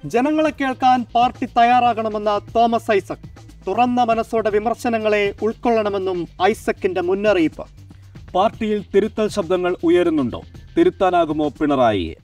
ജനങ്ങളെ കേൾക്കാൻ party തയ്യാറാകണമെന്ന Thomas Isaac തുറന്ന മനസ്സോടെ വിമർശനങ്ങളെ ഉൾക്കൊള്ളണമെന്നും ഐസക്കിന്റെ മുന്നറിയിപ്പ് പാർട്ടിയിൽ തിരുത്തൽ ശബ്ദങ്ങൾ ഉയരുന്നുണ്ടോ തിരുത്താനാകുമോ പിണറായിയെ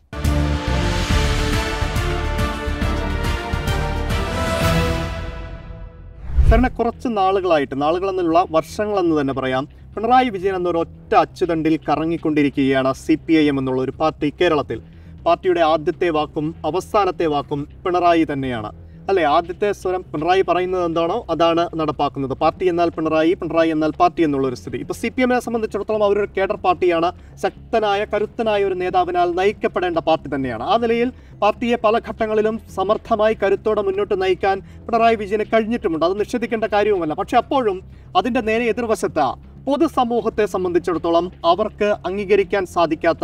കാരണം കുറച്ച് നാളുകളായിട്ട് നാളുകളെന്നുള്ള വർഷങ്ങളെന്ന് തന്നെ പറയാം പിണറായി വിജയൻ എന്നൊരു ഒറ്റ അച്ചുതണ്ടിൽ കറങ്ങിക്കൊണ്ടിരിക്കുകയാണ് സി പി ഐ എം എന്നുള്ള ഒരു പാർട്ടി കേരളത്തിൽ പാർട്ടിയുടെ ആദ്യത്തെ വാക്കും അവസാനത്തെ വാക്കും പിണറായി തന്നെയാണ് അല്ലെ ആദ്യത്തെ സ്വരം പിണറായി പറയുന്നത് എന്താണോ അതാണ് നടപ്പാക്കുന്നത് പാർട്ടി എന്നാൽ പിണറായി പിണറായി എന്നാൽ പാർട്ടി എന്നുള്ള ഒരു സ്ഥിതി ഇപ്പൊ സി പി എമ്മിനെ സംബന്ധിച്ചിടത്തോളം അവരൊരു കേഡർ പാർട്ടിയാണ് ശക്തനായ കരുത്തനായ ഒരു നേതാവിനാൽ നയിക്കപ്പെടേണ്ട പാർട്ടി തന്നെയാണ് ആ നിലയിൽ പാർട്ടിയെ പല ഘട്ടങ്ങളിലും സമർത്ഥമായി കരുത്തോടെ മുന്നോട്ട് നയിക്കാൻ പിണറായി വിജയന് കഴിഞ്ഞിട്ടുമുണ്ട് അത് നിഷേധിക്കേണ്ട കാര്യവുമല്ല പക്ഷെ അപ്പോഴും അതിന്റെ നേരെ എതിർവശത്ത് പൊതുസമൂഹത്തെ സംബന്ധിച്ചിടത്തോളം അവർക്ക് അംഗീകരിക്കാൻ സാധിക്കാത്ത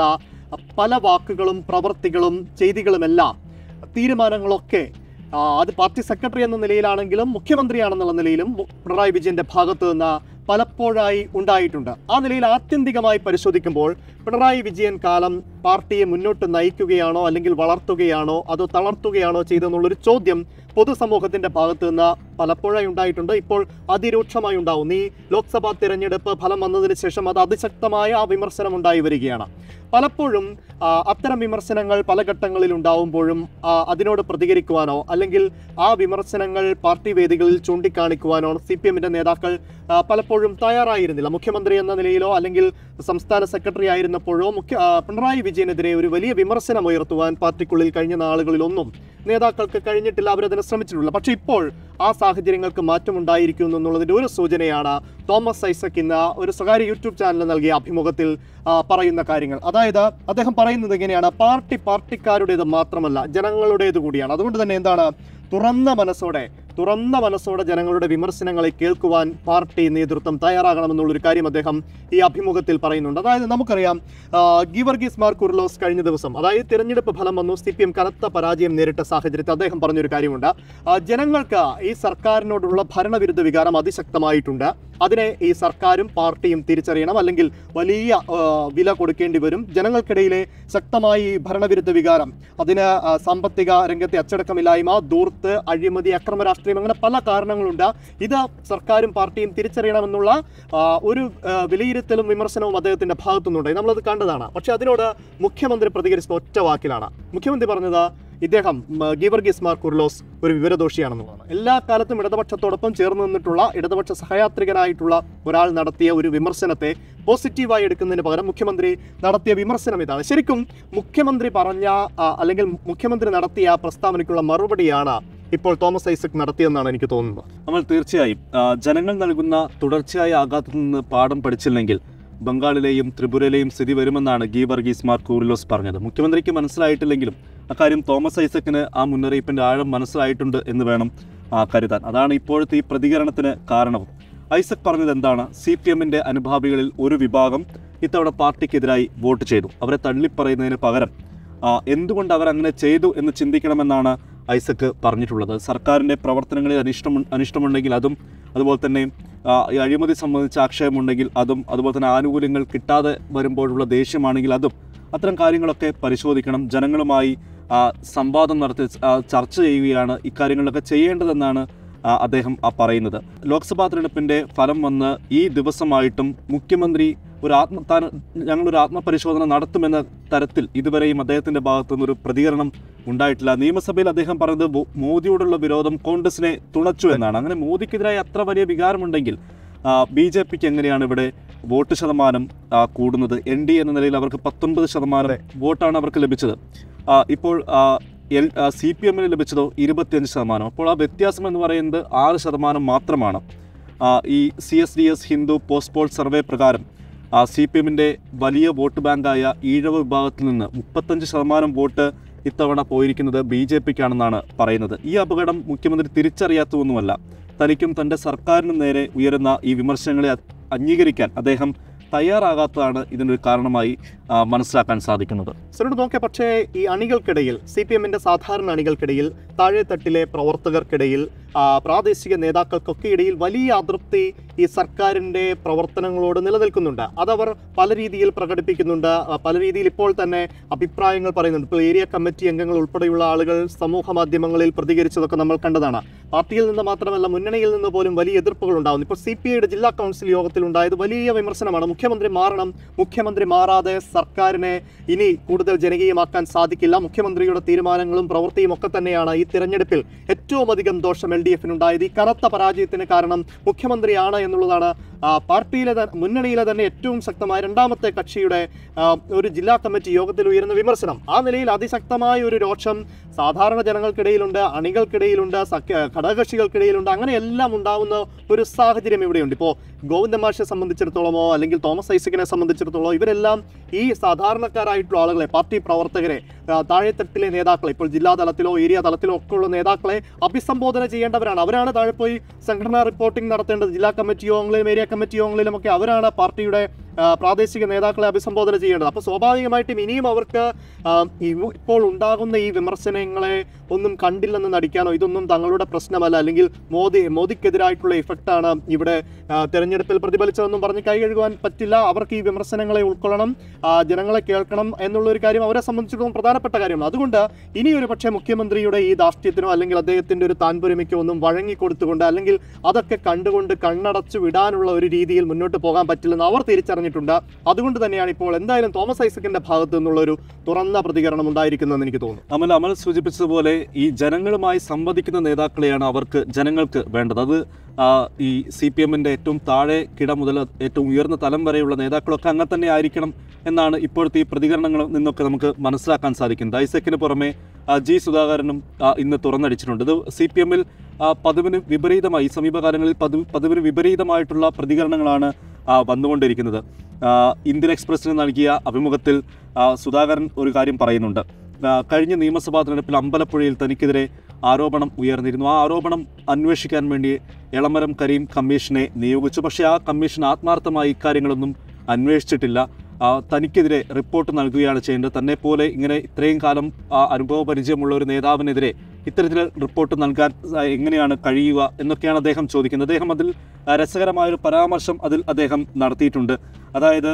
പല വാക്കുകളും പ്രവൃത്തികളും ചെയ്തികളുമെല്ലാം തീരുമാനങ്ങളൊക്കെ ആ, അത് പാർട്ടി സെക്രട്ടറി എന്ന നിലയിലാണെങ്കിലും മുഖ്യമന്ത്രിയാണെന്നുള്ള നിലയിലും മു- പിണറായി വിജയന്റെ ഭാഗത്ത് നിന്ന് പലപ്പോഴായി ഉണ്ടായിട്ടുണ്ട് ആ നിലയിൽ ആത്യന്തികമായി പരിശോധിക്കുമ്പോൾ പിണറായി വിജയൻ കാലം പാർട്ടിയെ മുന്നോട്ട് നയിക്കുകയാണോ അല്ലെങ്കിൽ വളർത്തുകയാണോ അതോ തളർത്തുകയാണോ ചെയ്തെന്നുള്ളൊരു ചോദ്യം പൊതുസമൂഹത്തിന്റെ ഭാഗത്ത് നിന്ന് പലപ്പോഴായി ഉണ്ടായിട്ടുണ്ട് ഇപ്പോൾ അതിരൂക്ഷമായി ഉണ്ടാവും ഈ ലോക്സഭാ തിരഞ്ഞെടുപ്പ് ഫലം വന്നതിന് ശേഷം അത് അതിശക്തമായ ആ വിമർശനം ഉണ്ടായി വരികയാണ് പലപ്പോഴും ആ, അത്തരം വിമർശനങ്ങൾ പല ഘട്ടങ്ങളിൽ ഉണ്ടാവുമ്പോഴും ആ, അതിനോട് പ്രതികരിക്കുവാനോ അല്ലെങ്കിൽ ആ വിമർശനങ്ങൾ പാർട്ടി വേദികളിൽ ചൂണ്ടിക്കാണിക്കുവാനോ സി പി എമ്മിന്റെ നേതാക്കൾ ആ, പലപ്പോഴും തയ്യാറായിരുന്നില്ല മുഖ്യമന്ത്രി എന്ന നിലയിലോ അല്ലെങ്കിൽ സംസ്ഥാന സെക്രട്ടറി ആയിരുന്നപ്പോഴോ മുഖ്യ ആ, പിണറായി വിജയനെതിരെ ഒരു വലിയ വിമർശനം ഉയർത്തുവാൻ പാർട്ടിക്കുള്ളിൽ കഴിഞ്ഞ നാളുകളിലൊന്നും നേതാക്കൾക്ക് കഴിഞ്ഞിട്ടില്ല അവരതിന് ശ്രമിച്ചിട്ടില്ല പക്ഷേ ഇപ്പോൾ ആ സാഹചര്യങ്ങൾക്ക് മാറ്റമുണ്ടായിരിക്കുന്നു എന്നുള്ളതിന്റെ ഒരു സൂചനയാണ് തോമസ് ഐസക് ഇന്ന് ഒരു സ്വകാര്യ യൂട്യൂബ് ചാനലിൽ നൽകിയ അഭിമുഖത്തിൽ ആ, പറയുന്ന കാര്യങ്ങൾ അതായത് അദ്ദേഹം പറയുന്നത് എങ്ങനെയാണ് പാർട്ടി പാർട്ടിക്കാരുടേത് മാത്രമല്ല ജനങ്ങളുടേത് കൂടിയാണ് അതുകൊണ്ട് തന്നെ എന്താണ് തുറന്ന മനസ്സോടെ തുറന്ന മനസ്സോടെ ജനങ്ങളുടെ വിമർശനങ്ങളെ കേൾക്കുവാൻ പാർട്ടി നേതൃത്വം തയ്യാറാകണമെന്നുള്ളൊരു കാര്യം അദ്ദേഹം ഈ അഭിമുഖത്തിൽ പറയുന്നുണ്ട് അതായത് നമുക്കറിയാം ആ, ഗീവർഗീസ് മാർ കുർലോസ് കഴിഞ്ഞ ദിവസം അതായത് തിരഞ്ഞെടുപ്പ് ഫലം വന്നു സി പി എം കനത്ത പരാജയം നേരിട്ട സാഹചര്യത്തിൽ അദ്ദേഹം പറഞ്ഞൊരു കാര്യമുണ്ട് ആ, ജനങ്ങൾക്ക് ഈ സർക്കാരിനോടുള്ള ഭരണവിരുദ്ധ വികാരം അതിശക്തമായിട്ടുണ്ട് അതിനെ ഈ സർക്കാരും പാർട്ടിയും തിരിച്ചറിയണം അല്ലെങ്കിൽ വലിയ ആ, വില കൊടുക്കേണ്ടി വരും ജനങ്ങൾക്കിടയിലെ ശക്തമായ ഈ ഭരണവിരുദ്ധ വികാരം അതിന് ആ, സാമ്പത്തിക രംഗത്തെ അച്ചടക്കമില്ലായ്മ ദൂർത്ത് അഴിമതി അക്രമ രാഷ്ട്രീയം അങ്ങനെ പല കാരണങ്ങളുണ്ട് ഇത് സർക്കാരും പാർട്ടിയും തിരിച്ചറിയണമെന്നുള്ള ആ, ഒരു ആ, വിലയിരുത്തലും വിമർശനവും അദ്ദേഹത്തിന്റെ ഭാഗത്തുനിന്നുണ്ടായി നമ്മളത് കണ്ടതാണ് പക്ഷെ അതിനോട് മുഖ്യമന്ത്രി പ്രതികരിച്ചത് ഒറ്റ വാക്കിലാണ് മുഖ്യമന്ത്രി പറഞ്ഞത് ഇദ്ദേഹം ഉം, ഗീവർഗീസ് മാർ കുർലോസ് ഒരു വിവരദോഷിയാണെന്നുള്ളതാണ് എല്ലാ കാലത്തും ഇടതുപക്ഷത്തോടൊപ്പം ചേർന്ന് നിന്നിട്ടുള്ള ഇടതുപക്ഷ സഹയാത്രികനായിട്ടുള്ള ഒരാൾ നടത്തിയ ഒരു വിമർശനത്തെ പോസിറ്റീവായി എടുക്കുന്നതിന് പകരം മുഖ്യമന്ത്രി നടത്തിയ വിമർശനം ഇതാണ് ശരിക്കും മുഖ്യമന്ത്രി പറഞ്ഞ ആ, അല്ലെങ്കിൽ മുഖ്യമന്ത്രി നടത്തിയ ആ പ്രസ്താവനയ്ക്കുള്ള മറുപടിയാണ് ഇപ്പോൾ തോമസ് ഐസക് നടത്തിയെന്നാണ് എനിക്ക് തോന്നുന്നത് നമ്മൾ തീർച്ചയായും ആ, ജനങ്ങൾ നൽകുന്ന തുടർച്ചയായ ആഘാതത്തിൽ നിന്ന് പാഠം പഠിച്ചില്ലെങ്കിൽ ബംഗാളിലെയും ത്രിപുരയിലെയും സ്ഥിതി വരുമെന്നാണ് ഗീ വർഗീസ് മാർ കൂറിലോസ് പറഞ്ഞത് മുഖ്യമന്ത്രിക്ക് മനസ്സിലായിട്ടില്ലെങ്കിലും അക്കാര്യം തോമസ് ഐസക്കിന് ആ മുന്നറിയിപ്പിന്റെ ആഴം മനസ്സിലായിട്ടുണ്ട് എന്ന് വേണം ആ, കരുതാൻ അതാണ് ഇപ്പോഴത്തെ ഈ പ്രതികരണത്തിന് കാരണവും ഐസക് പറഞ്ഞത് എന്താണ് സി പി എമ്മിന്റെ അനുഭാവികളിൽ ഒരു വിഭാഗം ഇത്തവണ പാർട്ടിക്കെതിരായി വോട്ട് ചെയ്തു അവരെ തള്ളിപ്പറയുന്നതിന് പകരം ആ, എന്തുകൊണ്ട് അവർ അങ്ങനെ ചെയ്തു എന്ന് ചിന്തിക്കണമെന്നാണ് ഐസക്ക് പറഞ്ഞിട്ടുള്ളത് സർക്കാരിൻ്റെ പ്രവർത്തനങ്ങളിൽ അനിഷ്ടം അനിഷ്ടമുണ്ടെങ്കിൽ അതും അതുപോലെ തന്നെ ആ, ഈ അഴിമതി സംബന്ധിച്ച ആക്ഷേപമുണ്ടെങ്കിൽ അതും അതുപോലെ തന്നെ ആനുകൂല്യങ്ങൾ കിട്ടാതെ വരുമ്പോഴുള്ള ദേഷ്യമാണെങ്കിൽ അതും അത്തരം കാര്യങ്ങളൊക്കെ പരിശോധിക്കണം ജനങ്ങളുമായി ആ, സംവാദം നടത്തി ആ, ചർച്ച ചെയ്യുകയാണ് ഇക്കാര്യങ്ങളിലൊക്കെ ചെയ്യേണ്ടതെന്നാണ് ആ, അദ്ദേഹം ആ പറയുന്നത് ലോക്സഭാ തെരഞ്ഞെടുപ്പിൻ്റെ ഫലം വന്ന് ഈ ദിവസമായിട്ടും മുഖ്യമന്ത്രി ഒരു ആത്മ താൻ ഞങ്ങളൊരു ആത്മപരിശോധന നടത്തുമെന്ന തരത്തിൽ ഇതുവരെയും അദ്ദേഹത്തിൻ്റെ ഭാഗത്തുനിന്ന് ഒരു പ്രതികരണം ഉണ്ടായിട്ടില്ല നിയമസഭയിൽ അദ്ദേഹം പറഞ്ഞത് മോ- മോദിയോടുള്ള വിരോധം കോൺഗ്രസിനെ തുണച്ചു എന്നാണ് അങ്ങനെ മോദിക്കെതിരായ അത്ര വലിയ വികാരമുണ്ടെങ്കിൽ ബി ജെ പിക്ക് എങ്ങനെയാണ് ഇവിടെ വോട്ട് ശതമാനം ആ, കൂടുന്നത് എൻ ഡി എന്ന നിലയിൽ അവർക്ക് പത്തൊൻപത് ശതമാനം വോട്ടാണ് അവർക്ക് ലഭിച്ചത് ആ, ഇപ്പോൾ എൽ സി പി എമ്മിന് ലഭിച്ചതോ ഇരുപത്തിയഞ്ച് ശതമാനം അപ്പോൾ ആ വ്യത്യാസം എന്ന് പറയുന്നത് ആറ് ശതമാനം മാത്രമാണ് ആ, ഈ C S D S Hindu post poll survey പ്രകാരം സി പി എമ്മിൻ്റെ വലിയ വോട്ട് ബാങ്കായ ഈഴവ വിഭാഗത്തിൽ നിന്ന് മുപ്പത്തഞ്ച് ശതമാനം വോട്ട് ഇത്തവണ പോയിരിക്കുന്നത് ബി ജെ പിക്കാണെന്നാണ് പറയുന്നത് ഈ അപകടം മുഖ്യമന്ത്രി തിരിച്ചറിയാത്തതൊന്നുമല്ല തനിക്കും തൻ്റെ സർക്കാരിനും നേരെ ഉയരുന്ന ഈ വിമർശനങ്ങളെ അ- അംഗീകരിക്കാൻ അദ്ദേഹം തയ്യാറാകാത്തതാണ് ഇതിനൊരു കാരണമായി ആ, മനസ്സിലാക്കാൻ സാധിക്കുന്നത് സരോട് നോക്കിയ പക്ഷേ ഈ അണികൾക്കിടയിൽ സി പി എമ്മിന്റെ സാധാരണ അണികൾക്കിടയിൽ താഴെത്തട്ടിലെ പ്രവർത്തകർക്കിടയിൽ ആ, പ്രാദേശിക നേതാക്കൾക്കൊക്കെ ഇടയിൽ വലിയ അതൃപ്തി ഈ സർക്കാരിൻ്റെ പ്രവർത്തനങ്ങളോട് നിലനിൽക്കുന്നുണ്ട് അതവർ പല രീതിയിൽ പ്രകടിപ്പിക്കുന്നുണ്ട് ആ, പല രീതിയിൽ ഇപ്പോൾ തന്നെ അഭിപ്രായങ്ങൾ പറയുന്നുണ്ട് ഇപ്പോൾ ഏരിയ കമ്മിറ്റി അംഗങ്ങൾ ഉൾപ്പെടെയുള്ള ആളുകൾ സമൂഹ മാധ്യമങ്ങളിൽ പ്രതികരിച്ചതൊക്കെ നമ്മൾ കണ്ടതാണ് പാർട്ടിയിൽ നിന്ന് മാത്രമല്ല മുന്നണിയിൽ നിന്ന് പോലും വലിയ എതിർപ്പുകൾ ഉണ്ടാകുന്നു ഇപ്പോൾ സി പി ഐയുടെ ജില്ലാ കൗൺസിൽ യോഗത്തിൽ ഉണ്ടായത് വലിയ വിമർശനമാണ് മുഖ്യമന്ത്രി മാറണം മുഖ്യമന്ത്രി മാറാതെ സർക്കാരിനെ ഇനി കൂടുതൽ ജനകീയമാക്കാൻ സാധിക്കില്ല മുഖ്യമന്ത്രിയുടെ തീരുമാനങ്ങളും പ്രവൃത്തിയും ഒക്കെ തന്നെയാണ് ഈ തിരഞ്ഞെടുപ്പിൽ ഏറ്റവും അധികം ദോഷം എൽ ഡി എഫിനുണ്ടായത് ഈ കനത്ത പരാജയത്തിന് കാരണം മുഖ്യമന്ത്രിയാണ് എന്നുള്ളതാണ് ആ, പാർട്ടിയിലെ ത- മുന്നണിയിലെ തന്നെ ഏറ്റവും ശക്തമായ രണ്ടാമത്തെ കക്ഷിയുടെ ആ, ഒരു ജില്ലാ കമ്മിറ്റി യോഗത്തിൽ ഉയർന്ന വിമർശനം ആ നിലയിൽ അതിശക്തമായ ഒരു രോഷം സാധാരണ ജനങ്ങൾക്കിടയിലുണ്ട് അണികൾക്കിടയിലുണ്ട് സഖ്യ ഘടകകക്ഷികൾക്കിടയിലുണ്ട് അങ്ങനെ എല്ലാം ഉണ്ടാവുന്ന ഒരു സാഹചര്യം ഇവിടെയുണ്ട് ഇപ്പോൾ ഗോവിന്ദ മാഷിനെ സംബന്ധിച്ചിടത്തോളമോ അല്ലെങ്കിൽ തോമസ് ഐസക്കിനെ സംബന്ധിച്ചിടത്തോളം ഇവരെല്ലാം ഈ സാധാരണക്കാരായിട്ടുള്ള ആളുകളെ പാർട്ടി പ്രവർത്തകരെ ആ, താഴെത്തട്ടിലെ നേതാക്കളെ ഇപ്പോൾ ജില്ലാ തലത്തിലോ ഏരിയ തലത്തിലോ ഒക്കെ ഉള്ള നേതാക്കളെ അഭിസംബോധന ചെയ്യേണ്ടവരാണ് അവരാണ് താഴെ പോയി സംഘടനാ റിപ്പോർട്ടിംഗ് നടത്തേണ്ടത് ജില്ലാ കമ്മിറ്റി യോഗങ്ങളിലും ഏരിയ കമ്മിറ്റി യോഗങ്ങളിലും ഒക്കെ അവരാണ് പാർട്ടിയുടെ ആ, പ്രാദേശിക നേതാക്കളെ അഭിസംബോധന ചെയ്യേണ്ടത് അപ്പോൾ സ്വാഭാവികമായിട്ടും ഇനിയും അവർക്ക് ആ, ഇവ- ഇപ്പോൾ ഉണ്ടാകുന്ന ഈ വിമർശനങ്ങളെ ഒന്നും കണ്ടില്ലെന്ന് നടിക്കാനോ ഇതൊന്നും തങ്ങളുടെ പ്രശ്നമല്ല അല്ലെങ്കിൽ മോദി മോദിക്കെതിരായിട്ടുള്ള ഇഫക്റ്റാണ് ഇവിടെ ആ, തെരഞ്ഞെടുപ്പിൽ പ്രതിഫലിച്ചതെന്നും പറഞ്ഞ് കൈ കഴുകുവാൻ പറ്റില്ല അവർക്ക് ഈ വിമർശനങ്ങളെ ഉൾക്കൊള്ളണം ആ, ജനങ്ങളെ കേൾക്കണം എന്നുള്ള ഒരു കാര്യം അവരെ സംബന്ധിച്ചിടത്തോളം പ്രധാനപ്പെട്ട കാര്യമാണ് അതുകൊണ്ട് ഇനി ഒരു പക്ഷേ മുഖ്യമന്ത്രിയുടെ ഈ ധാർഷ്ട്യത്തിനോ അല്ലെങ്കിൽ അദ്ദേഹത്തിന്റെ ഒരു താൻപൊരുമയ്ക്കോ ഒന്നും വഴങ്ങിക്കൊടുത്തുകൊണ്ട് അല്ലെങ്കിൽ അതൊക്കെ കണ്ടുകൊണ്ട് കണ്ണടച്ചു വിടാനുള്ള ഒരു രീതിയിൽ മുന്നോട്ട് പോകാൻ പറ്റില്ലെന്ന് അവർ തിരിച്ചറിഞ്ഞിട്ടുണ്ട് അതുകൊണ്ട് തന്നെയാണ് ഇപ്പോൾ എന്തായാലും തോമസ് ഐസക്കിന്റെ ഭാഗത്തു നിന്നുള്ള ഒരു തുറന്ന പ്രതികരണം ഉണ്ടായിരിക്കുന്നതെന്ന് എനിക്ക് തോന്നുന്നു അമൽ അമൽ സൂചിപ്പിച്ചതുപോലെ ഈ ജനങ്ങളുമായി സംവദിക്കുന്ന നേതാക്കളെയാണ് അവർക്ക് ജനങ്ങൾക്ക് വേണ്ടത് അത് ആ, ഈ സി പി എമ്മിൻ്റെ ഏറ്റവും താഴെ കിട മുതൽ ഏറ്റവും ഉയർന്ന തലം വരെയുള്ള നേതാക്കളൊക്കെ അങ്ങനെ തന്നെ ആയിരിക്കണം എന്നാണ് ഇപ്പോഴത്തെ ഈ പ്രതികരണങ്ങളിൽ നിന്നൊക്കെ നമുക്ക് മനസ്സിലാക്കാൻ സാധിക്കുന്നത് ഐസക്കിന് പുറമെ ആ, ജി സുധാകരനും ആ, ഇന്ന് തുറന്നടിച്ചിട്ടുണ്ട് ഇത് സി പി എമ്മിൽ പതിവിന് വിപരീതമായി സമീപകാലങ്ങളിൽ പതിവ് പതിവിന് വിപരീതമായിട്ടുള്ള പ്രതികരണങ്ങളാണ് ആ, വന്നുകൊണ്ടിരിക്കുന്നത് ആ, ഇന്ത്യൻ എക്സ്പ്രസിന് നൽകിയ അഭിമുഖത്തിൽ ആ, സുധാകരൻ ഒരു കാര്യം പറയുന്നുണ്ട് ആ, കഴിഞ്ഞ നിയമസഭാ തെരഞ്ഞെടുപ്പിൽ അമ്പലപ്പുഴയിൽ തനിക്കെതിരെ ആരോപണം ഉയർന്നിരുന്നു ആ ആരോപണം അന്വേഷിക്കാൻ വേണ്ടി എളമരം കരീം കമ്മീഷനെ നിയോഗിച്ചു പക്ഷേ ആ കമ്മീഷൻ ആത്മാർത്ഥമായി ഇക്കാര്യങ്ങളൊന്നും അന്വേഷിച്ചിട്ടില്ല ആ, തനിക്കെതിരെ റിപ്പോർട്ട് നൽകുകയാണ് ചെയ്യേണ്ടത് തന്നെ പോലെ ഇങ്ങനെ ഇത്രയും കാലം ആ, അനുഭവ പരിചയമുള്ള ഒരു നേതാവിനെതിരെ ഇത്തരത്തിൽ റിപ്പോർട്ട് നൽകാൻ ആ, എങ്ങനെയാണ് കഴിയുക എന്നൊക്കെയാണ് അദ്ദേഹം ചോദിക്കുന്നത് അദ്ദേഹം അതിൽ ആ, രസകരമായൊരു പരാമർശം അതിൽ അദ്ദേഹം നടത്തിയിട്ടുണ്ട് അതായത്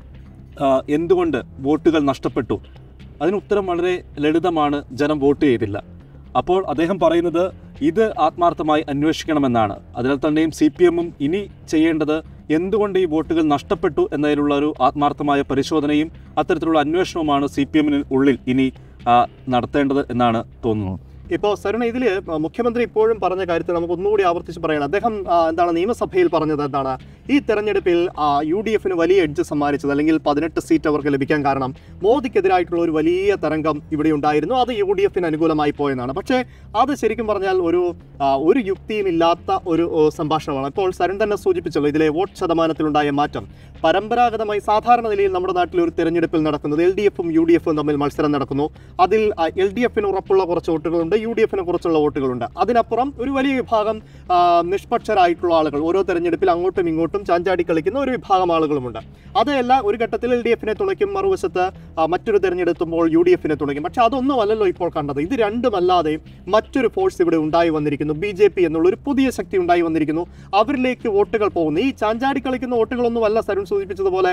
ആ, എന്തുകൊണ്ട് വോട്ടുകൾ നഷ്ടപ്പെട്ടു അതിന് ഉത്തരം വളരെ ലളിതമാണ് ജനം വോട്ട് ചെയ്തില്ല അപ്പോൾ അദ്ദേഹം പറയുന്നത് ഇത് ആത്മാർത്ഥമായി അന്വേഷിക്കണമെന്നാണ് അതിനാൽ തന്നെയും സി പി എമ്മും ഇനി ചെയ്യേണ്ടത് എന്തുകൊണ്ട് ഈ വോട്ടുകൾ നഷ്ടപ്പെട്ടു എന്നതിലുള്ള ഒരു ആത്മാർത്ഥമായ പരിശോധനയും അത്തരത്തിലുള്ള അന്വേഷണവുമാണ് സി പി എമ്മിന് ഉള്ളിൽ ഇനി ആ, നടത്തേണ്ടത് എന്നാണ് തോന്നുന്നത് ഇപ്പോൾ സരുണ ഇതിൽ മുഖ്യമന്ത്രി ഇപ്പോഴും പറഞ്ഞ കാര്യത്തിൽ നമുക്ക് ഒന്നുകൂടി ആവർത്തിച്ച് പറയണം അദ്ദേഹം ആ, എന്താണ് നിയമസഭയിൽ പറഞ്ഞത് എന്താണ് ഈ തെരഞ്ഞെടുപ്പിൽ യു ഡി എഫിന് വലിയ എഡ്ജ് സമ്മാനിച്ചത് അല്ലെങ്കിൽ പതിനെട്ട് സീറ്റ് അവർക്ക് ലഭിക്കാൻ കാരണം മോദിക്കെതിരായിട്ടുള്ള ഒരു വലിയ തരംഗം ഇവിടെ ഉണ്ടായിരുന്നു അത് യു ഡി എഫിന് അനുകൂലമായി പോയെന്നാണ് പക്ഷേ അത് ശരിക്കും പറഞ്ഞാൽ ഒരു ആ, ഒരു യുക്തിയും ഇല്ലാത്ത ഒരു ഓ, സംഭാഷണമാണ് ഇപ്പോൾ സരൺ തന്നെ സൂചിപ്പിച്ചല്ലോ ഇതിലെ വോട്ട് ശതമാനത്തിലുണ്ടായ മാറ്റം പരമ്പരാഗതമായി സാധാരണ നിലയിൽ നമ്മുടെ നാട്ടിൽ ഒരു തെരഞ്ഞെടുപ്പിൽ നടക്കുന്നത് എൽ ഡി എഫും യു ഡി എഫും തമ്മിൽ മത്സരം നടക്കുന്നു അതിൽ എൽ ഡി എഫിന് ഉറപ്പുള്ള കുറച്ച് വോട്ടുകളുണ്ട് യു ഡി എഫിന് കുറച്ചുള്ള വോട്ടുകളുണ്ട് അതിനപ്പുറം ഒരു വലിയ വിഭാഗം ആ, നിഷ്പക്ഷരായിട്ടുള്ള ആളുകൾ ഓരോ തെരഞ്ഞെടുപ്പിൽ അങ്ങോട്ടും ഇങ്ങോട്ടും ചാഞ്ചാടി കളിക്കുന്ന ഒരു വിഭാഗം ആളുകളുമുണ്ട് അതെല്ലാം ഒരു ഘട്ടത്തിൽ എൽ ഡി എഫിനെ തുണയ്ക്കും മറുവശത്ത് ആ, മറ്റൊരു തെരഞ്ഞെടുത്തുമ്പോൾ യു ഡി എഫിനെ തുണയ്ക്കും പക്ഷെ അതൊന്നും അല്ലല്ലോ ഇപ്പോൾ കണ്ടത് ഇത് രണ്ടുമല്ലാതെ മറ്റൊരു ഫോഴ്സ് ഇവിടെ ഉണ്ടായി വന്നിരിക്കുന്നു ബി ജെ പി എന്നുള്ള ഒരു പുതിയ ശക്തി ഉണ്ടായി വന്നിരിക്കുന്നു അവരിലേക്ക് വോട്ടുകൾ പോകുന്നു ഈ ചാഞ്ചാടി കളിക്കുന്ന വോട്ടുകളൊന്നും അല്ല സരുൺ സൂചിപ്പിച്ചതുപോലെ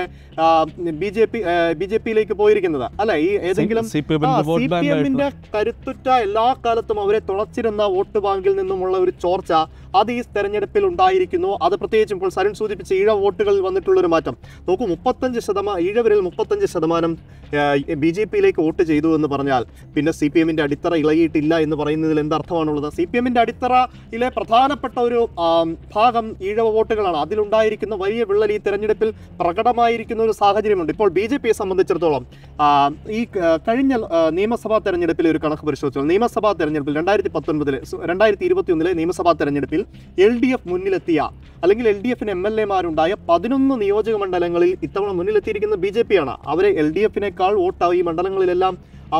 B J P B J പിയിലേക്ക് പോയിരിക്കുന്നത് അല്ല ഈ ഏതെങ്കിലും സി പി എമ്മിന്റെ സി വോട്ട് പി ബാങ്ക് ആയിട്ട് എമ്മിന്റെ കരുത്തുറ്റ എല്ലാ കാലത്തും അവരെ തുളച്ചിരുന്ന വോട്ട് ബാങ്കിൽ നിന്നുമുള്ള ഒരു ചോർച്ച അത് ഈ തെരഞ്ഞെടുപ്പിൽ ഉണ്ടായിരിക്കുന്നു അത് പ്രത്യേകിച്ചും ഇപ്പോൾ സരുൺ സൂചിപ്പിച്ച ഈഴ വോട്ടുകളിൽ വന്നിട്ടുള്ള ഒരു മാറ്റം നോക്കൂ മുപ്പത്തഞ്ച് ശതമാനം ഈഴവരിൽ മുപ്പത്തഞ്ച് ശതമാനം ബി ജെ പിയിലേക്ക് വോട്ട് ചെയ്തു എന്ന് പറഞ്ഞാൽ പിന്നെ സി പി എമ്മിന്റെ അടിത്തറ ഇളകിയിട്ടില്ല എന്ന് പറയുന്നതിൽ എന്തർത്ഥമാണുള്ളത് സി പി എമ്മിന്റെ അടിത്തറയിലെ പ്രധാനപ്പെട്ട ഒരു ആം, ഭാഗം ഈഴവ വോട്ടുകളാണ് അതിലുണ്ടായിരിക്കുന്ന വലിയ വിള്ളൽ ഈ തെരഞ്ഞെടുപ്പിൽ പ്രകടമായിരിക്കുന്ന ഒരു സാഹചര്യമുണ്ട് ഇപ്പോൾ ബി ജെ പിയെ സംബന്ധിച്ചിടത്തോളം ആ, ഈ ക- കഴിഞ്ഞ ആ, നിയമസഭാ തെരഞ്ഞെടുപ്പിൽ ഒരു കണക്ക് പരിശോധിച്ചാൽ നിയമസഭാ തെരഞ്ഞെടുപ്പിൽ രണ്ടായിരത്തി പത്തൊൻപതിലെ രണ്ടായിരത്തി ഇരുപത്തി ഒന്നിലെ നിയമസഭാ തെരഞ്ഞെടുപ്പിൽ എൽ ഡി എഫ് മുന്നിലെത്തിയ അല്ലെങ്കിൽ എൽ ഡി എഫിന് എം എൽ എമാരുണ്ടായ പതിനൊന്ന് നിയോജക മണ്ഡലങ്ങളിൽ ഇത്തവണ മുന്നിലെത്തിയിരിക്കുന്ന ബി ജെ പി ആണ് അവരെ എൽ ഡി എഫിനേക്കാൾ വോട്ടായി ഈ മണ്ഡലങ്ങളിലെല്ലാം അവർ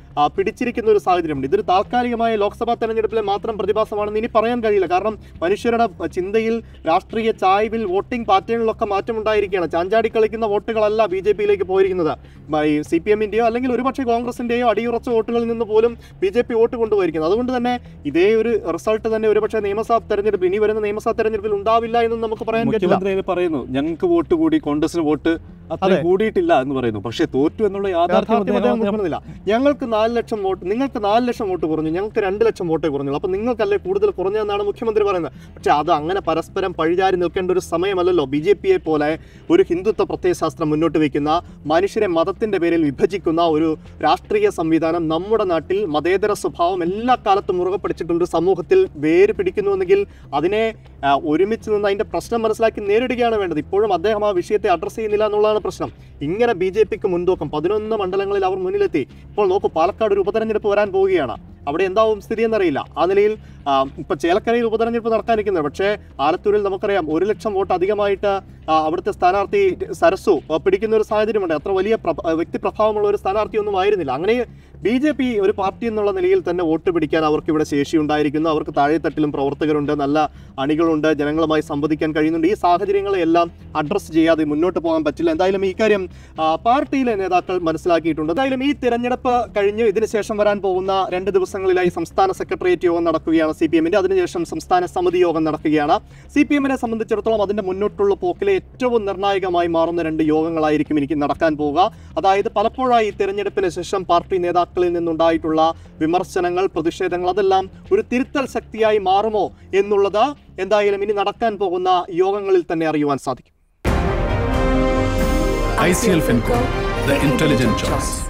ആ, പിടിച്ചിരിക്കുന്ന ഒരു സാഹചര്യമുണ്ട് ഇതൊരു താൽക്കാലികമായ ലോക്സഭാ തെരഞ്ഞെടുപ്പിലെ മാത്രം പ്രതിഭാസമാണെന്ന് ഇനി പറയാൻ കഴിയില്ല കാരണം മനുഷ്യരുടെ ചിന്തയിൽ രാഷ്ട്രീയ ചായ്വിൽ വോട്ടിംഗ് പാറ്റേണിലൊക്കെ മാറ്റമുണ്ടായിരിക്കുകയാണ് ചാഞ്ചാടി കളിക്കുന്ന വോട്ടുകളല്ല ബി ജെ പിയിലേക്ക് പോയിരിക്കുന്നത് മ- ഈ സി പി എമ്മിൻ്റെയോ അല്ലെങ്കിൽ ഒരുപക്ഷെ കോൺഗ്രസിൻ്റെയോ അടിയുറച്ച വോട്ടുകളിൽ നിന്ന് പോലും ബി ജെ പി വോട്ട് കൊണ്ടുപോയിരിക്കുന്നത് അതുകൊണ്ട് തന്നെ ഇതേ ഒരു റിസൾട്ട് തന്നെ ഒരുപക്ഷെ നിയമസഭാ തെരഞ്ഞെടുപ്പ് ഇനി വരുന്ന നിയമസഭാ തെരഞ്ഞെടുപ്പിൽ ഉണ്ടാവില്ല എന്നും നമുക്ക് പറയാൻ പറ്റില്ല മുഖ്യമന്ത്രി അതിൽ പറയുന്നു ഞങ്ങൾക്ക് വോട്ട് കൂടി കോൺഗ്രസിന് വോട്ട് അത്ര അതെ. കൂടിയിട്ടില്ല എന്ന് പറയുന്നു പക്ഷേ തോറ്റു എന്നുള്ള യാഥാർത്ഥ്യം യാഥാർത്ഥ്യം അദ്ദേഹം അദ്ദേഹം- ഉൾപ്പെടുന്നില്ല ഞങ്ങൾക്ക് നാല് ലക്ഷം വോട്ട് നിങ്ങൾക്ക് നാല് ലക്ഷം വോട്ട് കുറഞ്ഞു ഞങ്ങൾക്ക് രണ്ട് ലക്ഷം വോട്ടേ കുറഞ്ഞുള്ളൂ അപ്പോൾ നിങ്ങൾക്കല്ലേ കൂടുതൽ കുറഞ്ഞതെന്നാണ് മുഖ്യമന്ത്രി പറയുന്നത് പക്ഷേ അത് അങ്ങനെ പരസ്പരം പഴിചാരി നിൽക്കേണ്ട ഒരു സമയമല്ലല്ലോ ബി ജെ പിയെ പോലെ ഒരു ഹിന്ദുത്വ പ്രത്യയശാസ്ത്രം മുന്നോട്ട് വയ്ക്കുന്ന മനുഷ്യരെ മതത്തിന്റെ പേരിൽ വിഭജിക്കുന്ന ഒരു രാഷ്ട്രീയ സംവിധാനം നമ്മുടെ നാട്ടിൽ മതേതര സ്വഭാവം എല്ലാ കാലത്തും മുറുകെ പിടിച്ചിട്ടുണ്ട് സമൂഹത്തിൽ വേര് പിടിക്കുന്നുവെങ്കിൽ അതിനെ ആ, ഒരുമിച്ച് നിന്ന് അതിന്റെ പ്രശ്നം മനസ്സിലാക്കി നേരിടുകയാണ് വേണ്ടത് ഇപ്പോഴും അദ്ദേഹം ആ വിഷയത്തെ അഡ്രസ്സ് ചെയ്യുന്നില്ല എന്നുള്ളതാണ് പ്രശ്നം ഇങ്ങനെ ബി ജെ പിക്ക് മുൻതൂക്കം പതിനൊന്ന് മണ്ഡലങ്ങളിൽ അവർ മുന്നിലെത്തി ഇപ്പോൾ നോക്കൂ പാലക്കാട് ഒരു ഉപതെരഞ്ഞെടുപ്പ് വരാൻ പോവുകയാണ് അവിടെ എന്താവും സ്ഥിതി എന്നറിയില്ല ആ നിലയിൽ ആ, ഇപ്പൊ ചേലക്കരയിൽ ഉപതെരഞ്ഞെടുപ്പ് നടക്കാനിരിക്കുന്നത് പക്ഷേ ആലത്തൂരിൽ നമുക്കറിയാം ഒരു ലക്ഷം വോട്ട് അധികമായിട്ട് ആ, അവിടുത്തെ സ്ഥാനാർത്ഥി സരസു ആ, പിടിക്കുന്ന ഒരു സാഹചര്യമുണ്ട് അത്ര വലിയ പ്രഭ- ആ, വ്യക്തിപ്രഭാവമുള്ള ഒരു സ്ഥാനാർത്ഥിയൊന്നും ആയിരുന്നില്ല അങ്ങനെ ബി ജെ പി ഒരു പാർട്ടി എന്നുള്ള നിലയിൽ തന്നെ വോട്ട് പിടിക്കാൻ അവർക്ക് ഇവിടെ ശേഷി ഉണ്ടായിരിക്കുന്നു അവർക്ക് താഴെത്തട്ടിലും പ്രവർത്തകരുണ്ട് നല്ല അണികളുണ്ട് ജനങ്ങളുമായി സംവദിക്കാൻ കഴിയുന്നുണ്ട് ഈ സാഹചര്യങ്ങളെല്ലാം അഡ്രസ്സ് ചെയ്യാതെ മുന്നോട്ട് പോകാൻ പറ്റില്ല എന്തായാലും ഈ കാര്യം ആ, പാർട്ടിയിലെ നേതാക്കൾ മനസ്സിലാക്കിയിട്ടുണ്ട് എന്തായാലും ഈ തിരഞ്ഞെടുപ്പ് കഴിഞ്ഞ് ഇതിനുശേഷം വരാൻ പോകുന്ന രണ്ട് ദിവസങ്ങളിലായി സംസ്ഥാന സെക്രട്ടേറിയറ്റ് യോഗം നടക്കുകയാണ് സി പി എമ്മിന്റെ അതിനുശേഷം സംസ്ഥാന സമിതി യോഗം നടക്കുകയാണ് സി പി എമ്മിനെ സംബന്ധിച്ചിടത്തോളം അതിന്റെ മുന്നോട്ടുള്ള പോക്കിലെ ഏറ്റവും നിർണായകമായി മാറുന്ന രണ്ട് യോഗങ്ങളായിരിക്കും എനിക്ക് നടക്കാൻ പോവുക അതായത് പലപ്പോഴായി ഈ തിരഞ്ഞെടുപ്പിന് ശേഷം പാർട്ടി നേതാക്കളിൽ നിന്നുണ്ടായിട്ടുള്ള വിമർശനങ്ങൾ പ്രതിഷേധങ്ങൾ അതെല്ലാം ഒരു തിരുത്തൽ ശക്തിയായി മാറുമോ എന്നുള്ളത് എന്തായാലും ഇനി നടക്കാൻ പോകുന്ന യോഗങ്ങളിൽ തന്നെ അറിയുവാൻ സാധിക്കും ICL FinCo, the intelligent choice.